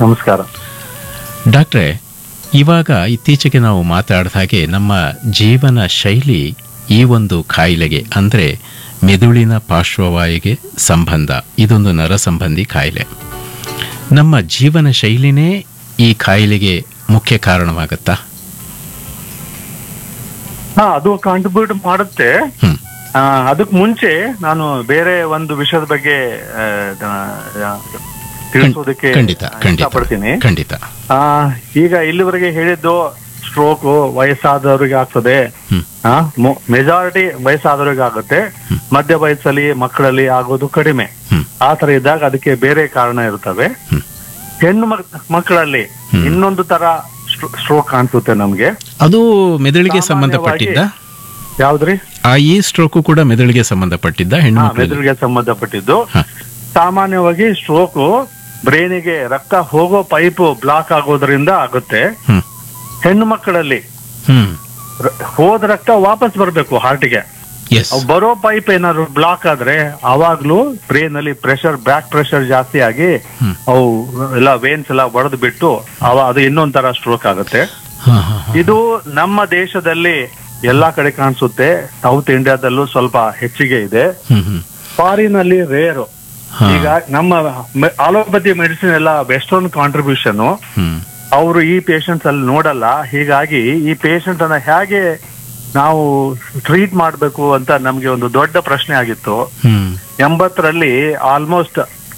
ನಮಸ್ಕಾರ ಡಾಕ್ಟ್ರೆ ಇವಾಗ ಇತ್ತೀಚೆಗೆ ನಾವು ಮಾತಾಡಿದ ಹಾಗೆ ನಮ್ಮ ಜೀವನ ಶೈಲಿ ಈ ಒಂದು ಕಾಯಿಲೆಗೆ ಅಂದರೆ ಮೆದುಳಿನ ಪಾರ್ಶ್ವವಾಯುಗೆ ಸಂಬಂಧ ಇದೊಂದು ನರ ಸಂಬಂಧಿ ಕಾಯಿಲೆ ನಮ್ಮ ಜೀವನ ಶೈಲಿನೇ ಈ ಕಾಯಿಲೆಗೆ ಮುಖ್ಯ ಕಾರಣವಾಗತ್ತಾ ಹಾ ಅದು ಕಾಂಟ್ರಿಬ್ಯೂಟ್ ಮಾಡುತ್ತೆ ಹ್ಮ್ ಆ, ಅದಕ್ ಮುಂಚೆ ನಾನು ಬೇರೆ ಒಂದು ವಿಷಯದ ಬಗ್ಗೆ ಆ, ಆ, ತಿಳಿಸೋದಕ್ಕೆ ಖಂಡಿತ ಖಂಡಿತ ಇಷ್ಟಪಡ್ತೀನಿ ಖಂಡಿತ ಆ, ಈಗ ಇಲ್ಲಿವರೆಗೆ ಹೇಳಿದ್ದು ಸ್ಟ್ರೋಕ್ ವಯಸ್ಸಾದವರಿಗೆ ಆಗ್ತದೆ ಹ್ಮ್ ಮೆಜಾರಿಟಿ ವಯಸ್ಸಾದವರಿಗೆ ಆಗುತ್ತೆ ಮಧ್ಯ ವಯಸ್ಸಲ್ಲಿ ಮಕ್ಕಳಲ್ಲಿ ಆಗೋದು ಕಡಿಮೆ ಹ್ಮ್ ಆ ತರ ಇದ್ದಾಗ ಅದಕ್ಕೆ ಬೇರೆ ಕಾರಣ ಇರ್ತವೆ ಹ್ಮ್. ಹೆಣ್ಣು ಮಕ್- ಮಕ್ಕಳಲ್ಲಿ ಇನ್ನೊಂದು ತರ ಸ್ಟ್ರೋಕ್ ಕಾಣಿಸುತ್ತೆ ನಮ್ಗೆ ಅದು ಮೆದುಳಿಗೆ ಸಂಬಂಧಪಟ್ಟಿದ್ದ ಯಾವ್ದ್ರಿ ಆ ಈ ಸ್ಟ್ರೋಕು ಕೂಡ ಮೆದುಳಿಗೆ ಸಂಬಂಧಪಟ್ಟಿದ್ದ ಹೆಣ್ಣು ಹಾ, ಮಕ್ಕಳಿಗೆ ಮೆದುಳಿಗೆ ಸಂಬಂಧಪಟ್ಟಿದ್ದು ಹಾ. ಸಾಮಾನ್ಯವಾಗಿ ಸ್ಟ್ರೋಕ್ ಬ್ರೈನಿಗೆ ರಕ್ತ ಹೋಗೋ ಪೈಪ್ ಬ್ಲಾಕ್ ಆಗೋದ್ರಿಂದ ಆಗುತ್ತೆ ಹ್ಮ್ ಹೆಣ್ಣು ಮಕ್ಕಳಲ್ಲಿ ಹ್ಮ್ ರ- ಹೋದ ರಕ್ತ ವಾಪಸ್ ಬರಬೇಕು ಹಾರ್ಟ್ಗೆ ಎಸ್ ಅವು ಬರೋ ಪೈಪ್ ಏನಾದ್ರು ಬ್ಲಾಕ್ ಆದ್ರೆ ಅವಾಗ್ಲೂ ಬ್ರೈನ್ ಅಲ್ಲಿ ಪ್ರೆಷರ್ ಬ್ಯಾಕ್ ಪ್ರೆಷರ್ ಜಾಸ್ತಿ ಆಗಿ ಹ್ಮ್. ಅವು ಎಲ್ಲ ವೇನ್ಸ್ ಎಲ್ಲ ಒಡೆದು ಬಿಟ್ಟು ಅವ ಅದು ಇನ್ನೊಂದ್ ತರ ಸ್ಟ್ರೋಕ್ ಆಗುತ್ತೆ ಹಾ ಹಾ ಹಾ ಇದು ನಮ್ಮ ದೇಶದಲ್ಲಿ ಎಲ್ಲಾ ಕಡೆ ಕಾಣಿಸುತ್ತೆ ಸೌತ್ ಇಂಡಿಯಾದಲ್ಲೂ ಸ್ವಲ್ಪ ಹೆಚ್ಚಿಗೆ ಇದೆ ಹ್ಮ್ ಹ್ಮ್ ಫಾರಿನ್ ಅಲ್ಲಿ ರೇರು ಹಾ. ಈಗ ನಮ್ಮ ಅಲೋಪತಿ ಮೆಡಿಸಿನ್ ಎಲ್ಲ ವೆಸ್ಟರ್ನ್ ಕಾಂಟ್ರಿಬ್ಯೂಷನ್ ಹ್ಮ್ ಅವರು ಈ ಪೇಷಂಟ್ಸ್ ಅಲ್ಲಿ ನೋಡಲ್ಲ ಹೀಗಾಗಿ ಈ ಪೇಷಂಟ್ ಅನ್ನ ಹೇಗೆ ನಾವು ಟ್ರೀಟ್ ಮಾಡಬೇಕು ಅಂತ ನಮ್ಗೆ ಒಂದು ದೊಡ್ಡ ಪ್ರಶ್ನೆ ಆಗಿತ್ತು ಹ್ಮ್ ಎಂಬತ್ತರಲ್ಲಿ ಆಲ್ಮೋಸ್ಟ್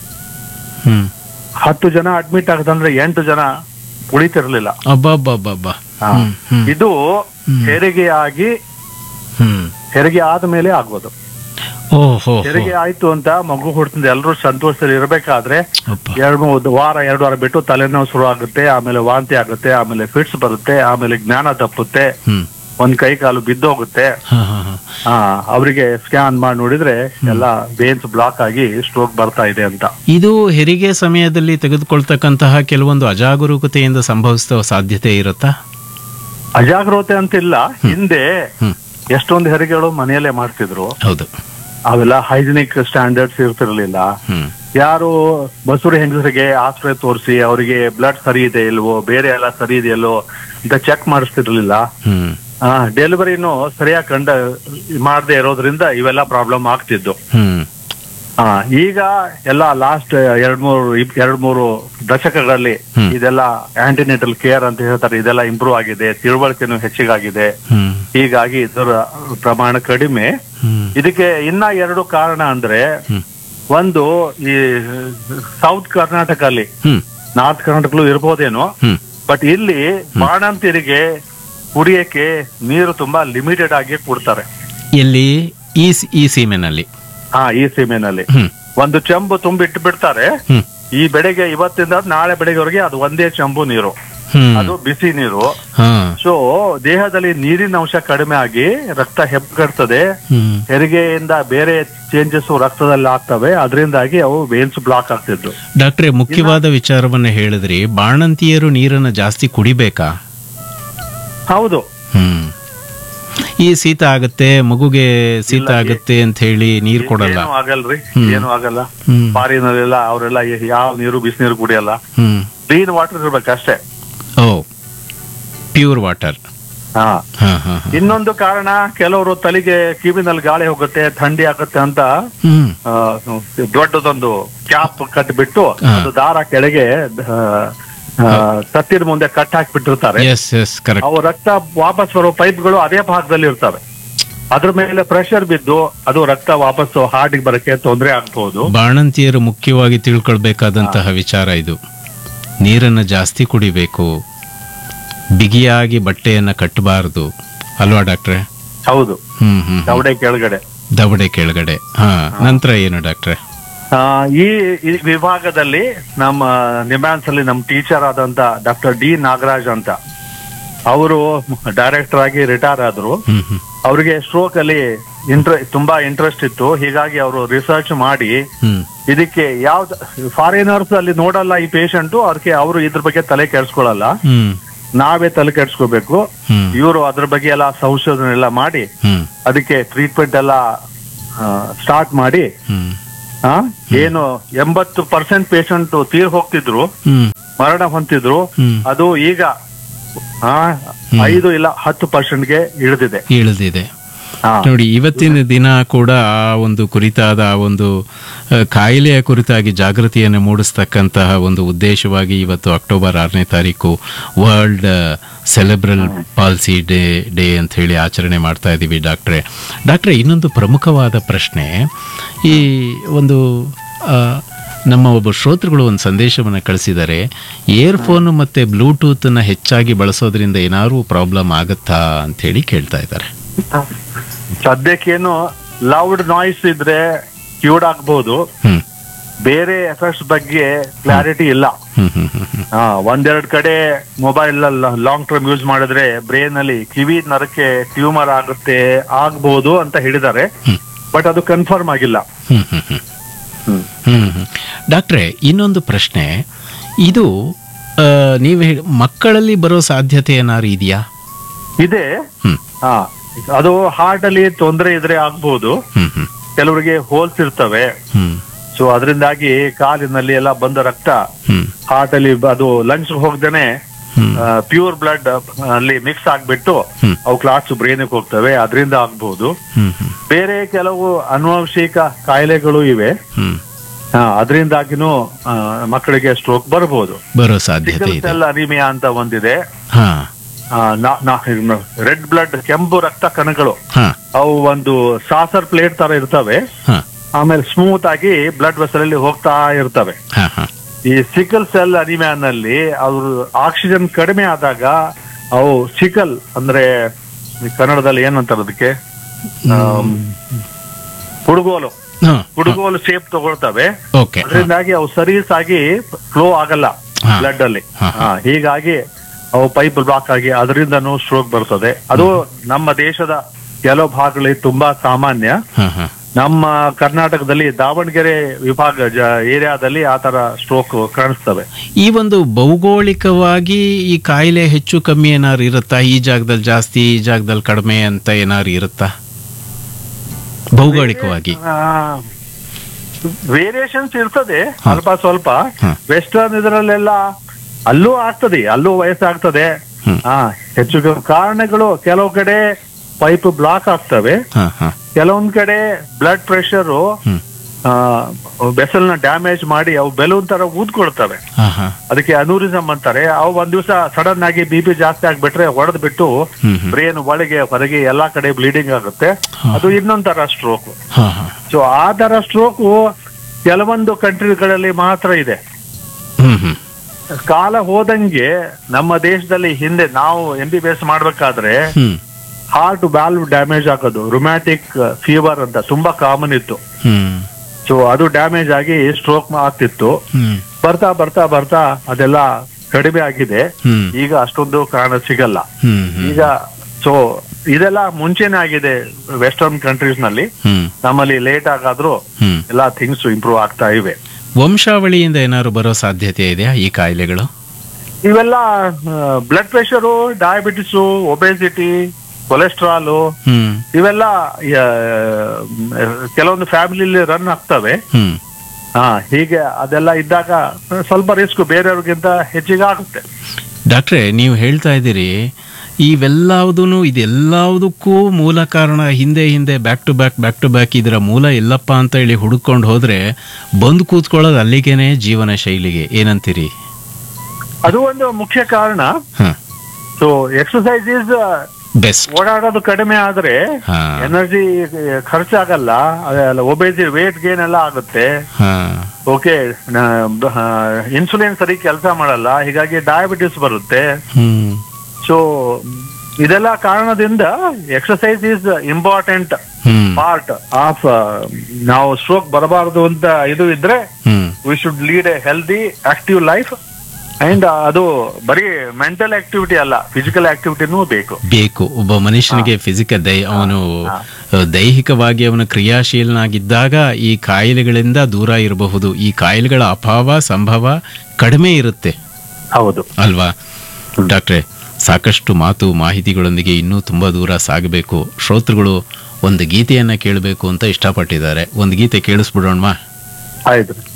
ಹ್ಮ್ ಹತ್ತು ಜನ ಅಡ್ಮಿಟ್ ಆಗದಂದ್ರೆ ಎಂಟು ಜನ ಉಳಿತಿರ್ಲಿಲ್ಲ ಅಬ್ಬಬ್ಬಬ್ಬಬ್ಬ ಹಾ. ಹ್ಮ್ ಹ್ಮ್ ಇದು ಹೆರಿಗೆ ಆಗಿ ಹ್ಮ್ ಹೆರಿಗೆ ಆದ್ಮೇಲೆ ಆಗೋದು ಓಹೋ ಹೆರಿಗೆ ಆಯ್ತು ಅಂತ ಮಗು ಹುಡ್ತಂದು ಎಲ್ಲರೂ ಸಂತೋಷದಲ್ಲಿ ಇರಬೇಕಾದ್ರೆ ಅಪ್ಪ ಎರಡು ಮೂರು ವಾರ ಎರಡು ವಾರ ಬಿಟ್ಟು ತಲೆನೋವು ಶುರು ಆಗುತ್ತೆ ಆಮೇಲೆ ವಾಂತಿ ಆಗುತ್ತೆ ಆಮೇಲೆ ಫಿಟ್ಸ್ ಬರುತ್ತೆ ಆಮೇಲೆ ಜ್ಞಾನ ತಪ್ಪುತ್ತೆ ಹ್ಮ್ ಒಂದ್ ಕೈ ಕಾಲು ಬಿದ್ದೋಗುತ್ತೆ ಹಾ ಹಾ ಹಾ ಆ ಅವರಿಗೆ ಸ್ಕ್ಯಾನ್ ಮಾಡಿ ನೋಡಿದ್ರೆ ಎಲ್ಲ ಬೇನ್ಸ್ ಬ್ಲಾಕ್ ಆಗಿ ಸ್ಟ್ರೋಕ್ ಬರ್ತಾ ಇದೆ ಅಂತ ಇದು ಹೆರಿಗೆ ಸಮಯದಲ್ಲಿ ತೆಗೆದುಕೊಳ್ತಕ್ಕಂತಹ ಕೆಲವೊಂದು ಅಜಾಗರೂಕತೆಯಿಂದ ಸಂಭವಿಸುವ ಸಾಧ್ಯತೆ ಇರುತ್ತಾ ಅಜಾಗ್ರತೆ ಅಂತಿಲ್ಲ ಹಿಂದೆ ಹ್ಮ್ ಎಷ್ಟೊಂದು ಹೆರಿಗೆಗಳು ಮನೆಯಲ್ಲೇ ಮಾಡ್ತಿದ್ರು ಹೌದು ಅವೆಲ್ಲ ಹೈಜಿನಿಕ್ ಸ್ಟ್ಯಾಂಡರ್ಡ್ಸ್ ಇರ್ತಿರ್ಲಿಲ್ಲ ಹ್ಮ್ ಯಾರು ಬಸೂರಿ ಹೆಂಗಸರಿಗೆ ಆಸ್ಪತ್ರೆ ತೋರಿಸಿ ಅವರಿಗೆ ಬ್ಲಡ್ ಸರಿ ಇದೆ ಇಲ್ವೋ ಬೇರೆ ಎಲ್ಲ ಸರಿ ಇದೆಯಲ್ಲೋ ಅಂತ ಚೆಕ್ ಮಾಡಿಸ್ತಿರ್ಲಿಲ್ಲ ಹ್ಮ್ ಡೆಲಿವರಿನೂ ಸರಿಯಾಗಿ ಕಂಡ ಮಾಡದೆ ಇರೋದ್ರಿಂದ ಇವೆಲ್ಲ ಪ್ರಾಬ್ಲಮ್ ಆಗ್ತಿದ್ದು ಹ್ಮ್ ಆ, ಈಗ ಎಲ್ಲ ಲಾಸ್ಟ್ ಎರಡ್ ಮೂರು ಇಪ್- ಎರಡ್ ಮೂರು ದಶಕಗಳಲ್ಲಿ ಹ್ಮ್. ಇದೆಲ್ಲ ಆಂಟಿನೇಟಲ್ ಕೇರ್ ಅಂತ ಹೇಳ್ತಾರೆ ಇದೆಲ್ಲ ಇಂಪ್ರೂವ್ ಆಗಿದೆ ತಿಳುವಳಿಕೆನೂ ಹೆಚ್ಚಿಗಾಗಿದೆ ಹ್ಮ್ ಹೀಗಾಗಿ ಇದರ ಪ್ರಮಾಣ ಕಡಿಮೆ ಹ್ಮ್ ಇದಕ್ಕೆ ಇನ್ನ ಎರಡು ಕಾರಣ ಅಂದ್ರೆ ಹ್ಮ್ ಒಂದು ಈ ಸೌತ್ ಕರ್ನಾಟಕ ಅಲ್ಲಿ ಹ್ಮ್ ನಾರ್ತ್ ಕರ್ನಾಟಕಲ್ಲೂ ಇರ್ಬೋದೇನೋ ಹ್ಮ್ ಬಟ್ ಇಲ್ಲಿ ಬಾಣಂತಿಯರಿಗೆ ಕುಡಿಯಕ್ಕೆ ನೀರು ತುಂಬಾ ಲಿಮಿಟೆಡ್ ಆಗಿ ಕೊಡ್ತಾರೆ ಎಲ್ಲಿ ಈ ಸ- ಈ ಸೀಮೆನಲ್ಲಿ ಹಾ ಈ ಸೀಮೆನಲ್ಲಿ ಹ್ಮ್ ಒಂದು ಚೆಂಬು ತುಂಬಿ ಇಟ್ಟು ಬಿಡ್ತಾರೆ ಹ್ಮ್ ಈ ಬೆಳಗ್ಗೆ ಇವತ್ತಿಂದ ನಾಳೆ ಬೆಳಗ್ಗೆವರೆಗೆ ಅದು ಒಂದೇ ಚೆಂಬು ನೀರು ಹ್ಮ್ ಅದು ಬಿಸಿ ನೀರು ಹಾ ಸೊ ದೇಹದಲ್ಲಿ ನೀರಿನ ಅಂಶ ಕಡಿಮೆ ಆಗಿ ರಕ್ತ ಹೆಪ್ಪಗಡ್ತದೆ ಹ್ಮ್ ಹೆರಿಗೆಯಿಂದ ಬೇರೆ ಚೇಂಜಸ್ ರಕ್ತದಲ್ಲಿ ಆಗ್ತವೆ ಅದರಿಂದಾಗಿ ಅವು ವೇನ್ಸ್ ಬ್ಲಾಕ್ ಆಗ್ತಿದ್ದು ಡಾಕ್ಟ್ರೆ ಮುಖ್ಯವಾದ ವಿಚಾರವನ್ನ ಹೇಳಿದ್ರಿ ಬಾಣಂತಿಯರು ನೀರನ್ನ ಜಾಸ್ತಿ ಕುಡಿಬೇಕಾ ಹೌದು ಹ್ಮ್ ಈ ಶೀತ ಆಗತ್ತೆ ಮಗುಗೆ ಶೀತ ಆಗತ್ತೆ ಅಂತ ಹೇಳಿ ನೀರ್ ಕೊಡಲ್ಲ ಏನು ಆಗಲ್ರಿ ಏನು ಆಗಲ್ಲ ಹ್ಮ್ ಫಾರಿನಲ್ಲೆಲ್ಲ ಅವರೆಲ್ಲ ಯಾವ ನೀರು ಬಿಸಿನೀರು ಕುಡಿಯಲ್ಲ ಹ್ಮ್ ಕ್ಲೀನ್ ವಾಟರ್ ಇರ್ಬೇಕಷ್ಟೇ ಓ ಪ್ಯೂರ್ ವಾಟರ್ ಹಾ ಹಾ ಹಾ ಹಾ. ಇನ್ನೊಂದು ಕಾರಣ ಕೆಲವರು ತಲೆಗೆ ಕಿವಿನಲ್ಲಿ ಗಾಳಿ ಹೋಗುತ್ತೆ ಥಂಡಿ ಆಗುತ್ತೆ ಅಂತ ಹ್ಮ್ ಆ, ದೊಡ್ಡದೊಂದು ಕ್ಯಾಪ್ ಕಟ್ಬಿಟ್ಟು ಹಾ. ಅದು ದಾರ ಕೆಳಗೆ ಆ, ಆ, ತತ್ತಿನ ಮುಂದೆ ಕಟ್ ಹಾಕ್ಬಿಟ್ಟಿರ್ತಾರೆ ಎಸ್ ಎಸ್ ಕರೆಕ್ಟ್ ಅವು ರಕ್ತ ವಾಪಸ್ ಬರೋ ಪೈಪ್ಗಳು ಅದೇ ಭಾಗದಲ್ಲಿ ಇರ್ತವೆ ಅದ್ರ ಮೇಲೆ ಪ್ರೆಷರ್ ಬಿದ್ದು ಅದು ರಕ್ತ ವಾಪಸ್ ಹಾರ್ಟಿಗೆ ಬರಕ್ಕೆ ತೊಂದರೆ ಆಗ್ಬಹುದು ಬಾಣಂತಿಯರು ಮುಖ್ಯವಾಗಿ ತಿಳ್ಕೊಳ್ಬೇಕಾದಂತಹ ವಿಚಾರ ಇದು ನೀರನ್ನ ಜಾಸ್ತಿ ಕುಡಿಬೇಕು ಬಿಗಿಯಾಗಿ ಬಟ್ಟೆಯನ್ನ ಕಟ್ಟಬಾರದು ಅಲ್ವಾ ಡಾಕ್ಟ್ರೆ ಹೌದು ಹ್ಮ್ ಹ್ಮ್ ಹ್ಮ್. ದವಡೆ ಕೆಳಗಡೆ ದವಡೆ ಕೆಳಗಡೆ ಹಾ ನಂತರ ಏನು ಡಾಕ್ಟ್ರೆ ಆ, ಈ ಈ ವಿಭಾಗದಲ್ಲಿ ನಮ್ಮ ನಿಮ್ಯಾನ್ಸ್ ಅಲ್ಲಿ ನಮ್ಮ ಟೀಚರ್ ಆದಂತ ಡಾಕ್ಟರ್ ಡಿ ನಾಗರಾಜ್ ಅಂತ ಅವರು ಡೈರೆಕ್ಟರ್ ಆಗಿ ರಿಟೈರ್ ಆದ್ರು ಹ್ಮ್ ಹ್ಮ್ ಅವರಿಗೆ ಸ್ಟ್ರೋಕ್ ಅಲ್ಲಿ ಇಂಟ್ರ ತುಂಬಾ ಇಂಟ್ರೆಸ್ಟ್ ಇತ್ತು ಹೀಗಾಗಿ ಅವರು ರಿಸರ್ಚ್ ಮಾಡಿ ಹ್ಮ್ ಇದಕ್ಕೆ ಯಾವ್ದು ಫಾರಿನರ್ಸ್ ಅಲ್ಲಿ ನೋಡಲ್ಲ ಈ ಪೇಷಂಟ್ ಅದಕ್ಕೆ ಅವರು ಇದ್ರ ಬಗ್ಗೆ ತಲೆ ಕೆಡ್ಸ್ಕೊಳಲ್ಲ ಹ್ಮ್ ನಾವೇ ತಲೆ ಕೆಡ್ಸ್ಕೋಬೇಕು ಹ್ಮ್ ಇವರು ಅದ್ರ ಬಗ್ಗೆ ಎಲ್ಲ ಸಂಶೋಧನೆ ಎಲ್ಲ ಮಾಡಿ ಹ್ಮ್ ಅದಕ್ಕೆ ಟ್ರೀಟ್ಮೆಂಟ್ ಎಲ್ಲ ಸ್ಟಾರ್ಟ್ ಮಾಡಿ ಹ್ಮ್ ಆ, ಏನು ಎಂಬತ್ತು ಪರ್ಸೆಂಟ್ ಪೇಷಂಟ್ ತೀರ್ ಹೋಗ್ತಿದ್ರು ಹ್ಮ್ ಮರಣ ಹೊಂದಿದ್ರು ಹ್ಮ್. ಅದು ಈಗ ಆ, ಐದು ಇಲ್ಲ ಹತ್ತು ಪರ್ಸೆಂಟ್ಗೆ ಇಳಿದಿದೆ ಇಳಿದಿದೆ ಹಾ. ನೋಡಿ ಇವತ್ತಿನ ದಿನ ಕೂಡ ಆ ಒಂದು ಕುರಿತಾದ ಆ ಒಂದು ಆ, ಕಾಯಿಲೆಯ ಕುರಿತಾಗಿ ಜಾಗೃತಿಯನ್ನು ಮೂಡಿಸ್ತಕ್ಕಂತಹ ಒಂದು ಉದ್ದೇಶವಾಗಿ ಇವತ್ತು ಅಕ್ಟೋಬರ್ ಆರನೇ ತಾರೀಕು world cerebral palsy day day ಅಂತ ಹೇಳಿ ಆಚರಣೆ ಮಾಡ್ತಾ ಇದ್ದೀವಿ ಡಾಕ್ಟ್ರೆ ಡಾಕ್ಟ್ರೆ ಇನ್ನೊಂದು ಪ್ರಮುಖವಾದ ಪ್ರಶ್ನೆ ಈ ಒಂದು ಆ, ನಮ್ಮ ಒಬ್ಬ ಶ್ರೋತೃಗಳು ಒಂದು ಸಂದೇಶವನ್ನು ಕಳಿಸಿದ್ದಾರೆ ಇಯರ್ಫೋನ್ ಮತ್ತು ಬ್ಲೂಟೂತನ್ನು ಹೆಚ್ಚಾಗಿ ಬಳಸೋದ್ರಿಂದ ಏನಾದರೂ ಪ್ರಾಬ್ಲಮ್ ಆಗುತ್ತಾ ಅಂಥೇಳಿ ಕೇಳ್ತಾ ಇದ್ದಾರೆ ಸದ್ಯಕ್ಕೇನು ಲೌಡ್ ನಾಯ್ಸ್ ಇದ್ರೆ ಕ್ಯೂಡ್ ಆಗ್ಬಹುದು ಹ್ಮ್ ಬೇರೆ ಎಫೆಕ್ಟ್ಸ್ ಬಗ್ಗೆ ಕ್ಲಾರಿಟಿ ಇಲ್ಲ ಹ್ಮ್ ಹ್ಮ್ ಹ್ಮ್ ಹ್ಮ್ ಹಾ ಒಂದೆರಡು ಕಡೆ ಮೊಬೈಲ್ ಲಾಂಗ್ ಟರ್ಮ್ ಯೂಸ್ ಮಾಡಿದ್ರೆ ಬ್ರೈನ್ ಅಲ್ಲಿ ಕಿವಿ ನರಕ್ಕೆ ಟ್ಯೂಮರ್ ಆಗುತ್ತೆ ಆಗ್ಬಹುದು ಅಂತ ಹೇಳಿದ್ದಾರೆ ಬಟ್ ಅದು ಕನ್ಫರ್ಮ್ ಆಗಿಲ್ಲ ಹ್ಮ್ ಹ್ಮ್ ಹ್ಮ್ ಹ್ಮ್ ಹ್ಮ್. ಡಾಕ್ಟ್ರೆ ಇನ್ನೊಂದು ಪ್ರಶ್ನೆ ಇದು ಆ, ನೀವು ಹೇಳಿ ಮಕ್ಕಳಲ್ಲಿ ಬರೋ ಸಾಧ್ಯತೆ ಏನಾದ್ರು ಇದೆಯಾ ಇದೆ ಹ್ಮ್ ಹಾ ಅದು ಹಾರ್ಟ್ ಅಲ್ಲಿ ತೊಂದರೆ ಇದ್ರೆ ಆಗ್ಬಹುದು ಹ್ಮ್ ಹ್ಮ್ ಕೆಲವರಿಗೆ ಹೋಲ್ಸ್ ಇರ್ತವೆ ಹ್ಮ್ ಸೊ ಅದರಿಂದಾಗಿ ಕಾಲಿನಲ್ಲಿ ಎಲ್ಲ ಬಂದ ರಕ್ತ ಹ್ಮ್ ಹಾರ್ಟ್ ಅಲ್ಲಿ ಬ- ಅದು ಲಂಗ್ಸ್ ಹೋಗ್ದೇನೆ ಹ್ಮ್ ಪ್ಯೂರ್ ಬ್ಲಡ್ ಅಲ್ಲಿ ಮಿಕ್ಸ್ ಆಗ್ಬಿಟ್ಟು ಹ್ಮ್. ಅವು ಕ್ಲಾಟ್ಸ್ ಬ್ರೈನ್ ಹೋಗ್ತವೆ ಅದರಿಂದ ಆಗ್ಬಹುದು ಹ್ಮ್ ಹ್ಮ್ ಬೇರೆ ಕೆಲವು ಅನುವಂಶಿಕ ಕಾಯಿಲೆಗಳು ಇವೆ ಹ್ಮ್ ಅದರಿಂದಾಗಿನೂ ಮಕ್ಕಳಿಗೆ ಸ್ಟ್ರೋಕ್ ಬರಬಹುದು ಬರೋ ಸಾಧ್ಯತೆ ಸಿಕಲ್ ಇದೆ ಸೆಲ್ ಅನಿಮಿಯಾ ಅಂತ ಒಂದಿದೆ ಹಾ ರೆಡ್ ಬ್ಲಡ್ ಕೆಂಪು ರಕ್ತ ಕಣಗಳು ಹಾ ಅವು ಒಂದು ಸಾಸರ್ ಪ್ಲೇಟ್ ತರ ಇರ್ತವೆ ಹಾ ಆಮೇಲೆ ಸ್ಮೂತ್ ಆಗಿ ಬ್ಲಡ್ ವೆಸಲ್ ಅಲ್ಲಿ ಹೋಗ್ತಾ ಇರ್ತವೆ ಹಾ ಹಾ ಈ ಸಿಕಲ್ ಸೆಲ್ ಅನಿಮಿಯಾನಲ್ಲಿ ಅವರು ಆಕ್ಸಿಜನ್ ಕಡಿಮೆ ಆದಾಗ ಅವು ಸಿಕಲ್ ಅಂದ್ರೆ ಈ ಕನ್ನಡದಲ್ಲಿ ಏನಂತಾರೆ ಅದಕ್ಕೆ ಆಮ್, ಹುಡುಗೋಲು ಹಾ ಹುಡುಗೋಲು ಶೇಪ್ ತಗೊಳ್ತವೆ ಓಕೆ ಅದರಿಂದಾಗಿ ಅವು ಸರೀಸ್ ಆಗಿ ಫ್ಲೋ ಆಗಲ್ಲ ಹಾ. ಬ್ಲಡ್ ಅಲ್ಲಿ ಹಾ, ಹಾ, ಹೀಗಾಗಿ ಅವು ಪೈಪ್ ಬ್ಲಾಕ್ ಆಗಿ ಅದರಿಂದನೂ ಸ್ಟ್ರೋಕ್ ಬರ್ತದೆ ಅದು ನಮ್ಮ ದೇಶದ ಕೆಲವು ಭಾಗಗಳಲ್ಲಿ ತುಂಬಾ ಸಾಮಾನ್ಯ ಹಾ ಹಾ ನಮ್ಮ ಕರ್ನಾಟಕದಲ್ಲಿ ದಾವಣಗೆರೆ ವಿಭಾಗ ಜ- ಏರಿಯಾದಲ್ಲಿ ಆ ತರ ಸ್ಟ್ರೋಕ್ ಕಾಣಿಸ್ತವೆ ಈ ಒಂದು ಭೌಗೋಳಿಕವಾಗಿ ಈ ಕಾಯಿಲೆ ಹೆಚ್ಚು ಕಮ್ಮಿ ಏನಾದ್ರು ಇರುತ್ತಾ ಈ ಜಾಗದಲ್ಲಿ ಜಾಸ್ತಿ ಈ ಜಾಗದಲ್ಲಿ ಕಡಿಮೆ ಅಂತ ಏನಾದ್ರು ಇರುತ್ತಾ ಭೌಗೋಳಿಕವಾಗಿ ವೇರಿಯೇಷನ್ಸ್ ಇರ್ತದೆ ಹಾ. ಸ್ವಲ್ಪ ಸ್ವಲ್ಪ ಹಾ. ವೆಸ್ಟರ್ನ್ ಇದರಲ್ಲೆಲ್ಲ ಅಲ್ಲೂ ಆಗ್ತದೆ ಅಲ್ಲೂ ವಯಸ್ಸಾಗ್ತದೆ ಹ್ಮ್. ಹಾ ಹೆಚ್ಚು ಕಮ್ಮಿ ಕಾರಣಗಳು ಕೆಲವು ಕಡೆ ಪೈಪ್ ಬ್ಲಾಕ್ ಆಗ್ತವೆ ಹಾ ಹಾ ಕೆಲವೊಂದ್ ಕಡೆ ಬ್ಲಡ್ ಪ್ರೆಷರ್ ಹ್ಮ್ ಬೆಸಲ್ ನ ಡ್ಯಾಮೇಜ್ ಮಾಡಿ ಅವು ಬೆಲೂನ್ ತರ ಊದ್ಕೊಳ್ತವೆ ಹಾ ಹಾ ಅದಕ್ಕೆ ಅನೂರಿಸಮ್ ಅಂತಾರೆ ಅವು ಒಂದ್ ದಿವಸ ಸಡನ್ ಆಗಿ ಬಿ ಪಿ ಜಾಸ್ತಿ ಆಗ್ಬಿಟ್ರೆ ಹೊಡೆದ್ ಬಿಟ್ಟು ಹ್ಮ್ ಹ್ಮ್ ಬ್ರೇನ್ ಒಳಗೆ ಹೊರಗೆ ಎಲ್ಲಾ ಕಡೆ ಬ್ಲೀಡಿಂಗ್ ಆಗುತ್ತೆ ಹಾ. ಅದು ಇನ್ನೊಂದ್ ತರ ಸ್ಟ್ರೋಕ್ ಹಾ ಹಾ ಸೊ ಆ ತರ ಸ್ಟ್ರೋಕ್ ಕೆಲವೊಂದು ಕಂಟ್ರಿಗಳಲ್ಲಿ ಮಾತ್ರ ಇದೆ ಹ್ಮ್ ಹ್ಮ್ ಕಾಲ ಹೋದಂಗೆ ನಮ್ಮ ದೇಶದಲ್ಲಿ ಹಿಂದೆ ನಾವು ಎಂ ಬಿ ಬಿ ಎಸ್ ಮಾಡ್ಬೇಕಾದ್ರೆ ಹ್ಮ್ ಹಾರ್ಟ್ ವ್ಯಾಲ್ವ್ ಡ್ಯಾಮೇಜ್ ಆಗೋದು ರೊಮ್ಯಾಟಿಕ್ ಫೀವರ್ ಅಂತ ತುಂಬಾ ಕಾಮನ್ ಇತ್ತು ಹ್ಮ್ ಸೊ ಅದು ಡ್ಯಾಮೇಜ್ ಆಗಿ ಸ್ಟ್ರೋಕ್ ಆಗ್ತಿತ್ತು ಹ್ಮ್ ಬರ್ತಾ ಬರ್ತಾ ಬರ್ತಾ ಅದೆಲ್ಲ ಕಡಿಮೆ ಆಗಿದೆ ಹ್ಮ್ ಈಗ ಅಷ್ಟೊಂದು ಕಾರಣ ಸಿಗಲ್ಲ ಹ್ಮ್ ಹ್ಮ್ ಈಗ ಸೊ ಇದೆಲ್ಲ ಮುಂಚೆನೆ ಆಗಿದೆ ವೆಸ್ಟರ್ನ್ ಕಂಟ್ರೀಸ್ ನಲ್ಲಿ ಹ್ಮ್ ನಮ್ಮಲ್ಲಿ ಲೇಟ್ ಆಗಾದ್ರೂ ಹ್ಮ್ ಎಲ್ಲಾ ಥಿಂಗ್ಸ್ ಇಂಪ್ರೂವ್ ಆಗ್ತಾ ಇವೆ ವಂಶಾವಳಿಯಿಂದ ಏನಾದ್ರು ಬರೋ ಸಾಧ್ಯತೆ ಇದೆಯಾ ಈ ಕಾಯಿಲೆಗಳು ಇವೆಲ್ಲ blood pressure diabetes obesity cholesterol ಹ್ಮ್ ಇವೆಲ್ಲ ಆ, ಕೆಲವೊಂದು ಫ್ಯಾಮಿಲಿಲಿ ರನ್ ಆಗ್ತವೆ ಹ್ಮ್ ಹಾ ಹೀಗೆ ಅದೆಲ್ಲ ಇದ್ದಾಗ ಸ್ವಲ್ಪ ರಿಸ್ಕ್ ಬೇರೆಯವ್ರಿಗಿಂತ ಹೆಚ್ಚಿಗೆ ಆಗುತ್ತೆ ಡಾಕ್ಟ್ರೆ ನೀವು ಹೇಳ್ತಾ ಇದ್ದೀರಿ ಇವೆಲ್ಲವುದೂ ಇದೆಲ್ಲದಕ್ಕೂ ಮೂಲ ಕಾರಣ ಹಿಂದೆ ಹಿಂದೆ back to back back to back ಇದರ ಮೂಲ ಎಲ್ಲಪ್ಪ ಅಂತ ಹೇಳಿ ಹುಡುಕೊಂಡು ಹೋದ್ರೆ ಬಂದು ಕೂತ್ಕೊಳ್ಳೋದು ಅಲ್ಲಿಗೇನೆ ಜೀವನ ಶೈಲಿಗೆ ಏನಂತೀರಿ ಅದು ಒಂದು ಮುಖ್ಯ ಕಾರಣ ಹ ಸೊ ಎಕ್ಸಸೈಸ್ ಇಸ್ ಬೆಸ್ಟ್ ಓಡಾಡೋದು ಕಡಿಮೆ ಆದ್ರೆ ಹಾ ಎನರ್ಜಿ ಖರ್ಚಾಗಲ್ಲ ಅದೆಲ್ಲ ಒಬೇಸಿ ವೇಟ್ ಗೇನ್ ಎಲ್ಲ ಆಗುತ್ತೆ ಹಾ ಓಕೆ ಇನ್ಸುಲಿನ್ ಸರಿ ಕೆಲಸ ಮಾಡಲ್ಲ ಹೀಗಾಗಿ ಡಯಾಬಿಟಿಸ್ ಬರುತ್ತೆ ಹ್ಮ್ ಸೊ ಇದೆಲ್ಲ ಕಾರಣದಿಂದ ಎಕ್ಸಸೈಸ್ ಈಸ್ ಇಂಪಾರ್ಟೆಂಟ್ ಹ್ಮ್ ಪಾರ್ಟ್ ಆಫ್ ನಾವು ಸ್ಟ್ರೋಕ್ ಬರಬಾರದು ಅಂತ ಇದು ಇದ್ರೆ ಹ್ಮ್ we should lead a healthy active life and ಅದು ಬರೀ ಮೆಂಟಲ್ ಆಕ್ಟಿವಿಟಿ ಅಲ್ಲ ಫಿಸಿಕಲ್ ಆಕ್ಟಿವಿಟಿನೂ ಬೇಕು ಬೇಕು ಒಬ್ಬ ಮನುಷ್ಯನಿಗೆ ಫಿಸಿಕಲ್ ದೈ ಅವನು ಹಾ. ದೈಹಿಕವಾಗಿ ಅವನು ಕ್ರಿಯಾಶೀಲನಾಗಿದ್ದಾಗ ಈ ಕಾಯಿಲೆಗಳಿಂದ ದೂರ ಇರಬಹುದು ಈ ಕಾಯಿಲೆಗಳ ಅಭಾವ ಸಂಭವ ಕಡಿಮೆ ಇರುತ್ತೆ ಹೌದು ಅಲ್ವಾ ಡಾಕ್ಟ್ರೆ ಸಾಕಷ್ಟು ಮಾತು ಮಾಹಿತಿಗಳೊಂದಿಗೆ ಇನ್ನೂ ತುಂಬ ದೂರ ಸಾಗಬೇಕು ಶ್ರೋತೃಗಳು ಒಂದು ಗೀತೆಯನ್ನು ಕೇಳಬೇಕು ಅಂತ ಇಷ್ಟಪಟ್ಟಿದ್ದಾರೆ ಒಂದು ಗೀತೆ ಕೇಳಿಸ್ಬಿಡೋಣವಾ ಆಯ್ತು